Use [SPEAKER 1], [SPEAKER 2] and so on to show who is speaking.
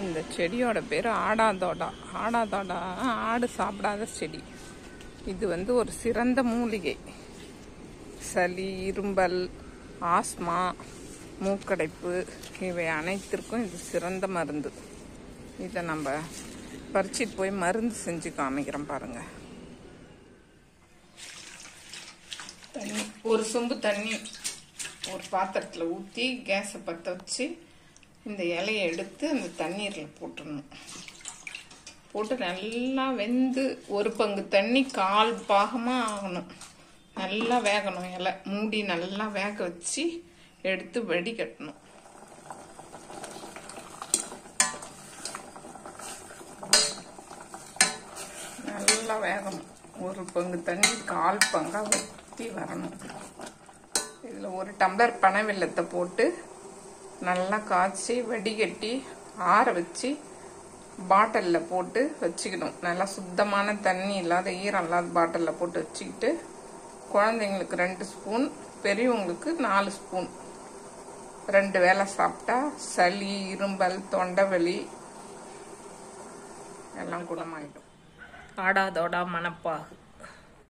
[SPEAKER 1] இந்த செடியோட பேர் ஆடாதோடா ஆடாதோடா ஆடு சாப்பிடாத செடி இது வந்து ஒரு சிறந்த மூலிகை சளி இரும்பல் ஆஸ்மா மூக்கடைப்பு இவை அனைத்திற்கும் இது சிறந்த மருந்து இதை நம்ம பறிச்சிட்டு போய் மருந்து செஞ்சு காமிக்கிறோம் பாருங்க தண்ணி ஒரு சொம்பு தண்ணி ஒரு பாத்திரத்தில் ஊற்றி கேஸை பற்ற வச்சு இந்த இலையை எடுத்து அந்த தண்ணீரில் போட்டுடணும் போட்டு நல்லா வெந்து ஒரு பங்கு தண்ணி கால் பாகமாக ஆகணும் நல்லா வேகணும் இலை மூடி நல்லா வேக வச்சு எடுத்து வடிகட்டணும் நல்லா வேகணும் ஒரு பங்கு தண்ணி கால் பங்காக வற்றி வரணும் இதில் ஒரு டம்ளர் பனை வெல்லத்தை போட்டு நல்லா காய்ச்சி வடிகட்டி ஆற வச்சு பாட்டிலில் போட்டு வச்சுக்கணும் நல்லா சுத்தமான தண்ணி இல்லாத ஈரம் இல்லாத பாட்டிலில் போட்டு வச்சுக்கிட்டு குழந்தைங்களுக்கு ரெண்டு ஸ்பூன் பெரியவங்களுக்கு நாலு ஸ்பூன் ரெண்டு வேளை சாப்பிட்டா சளி இரும்பல் தொண்டைவலி எல்லாம் குணமாயிடும்
[SPEAKER 2] ஆடாதோடா மணப்பா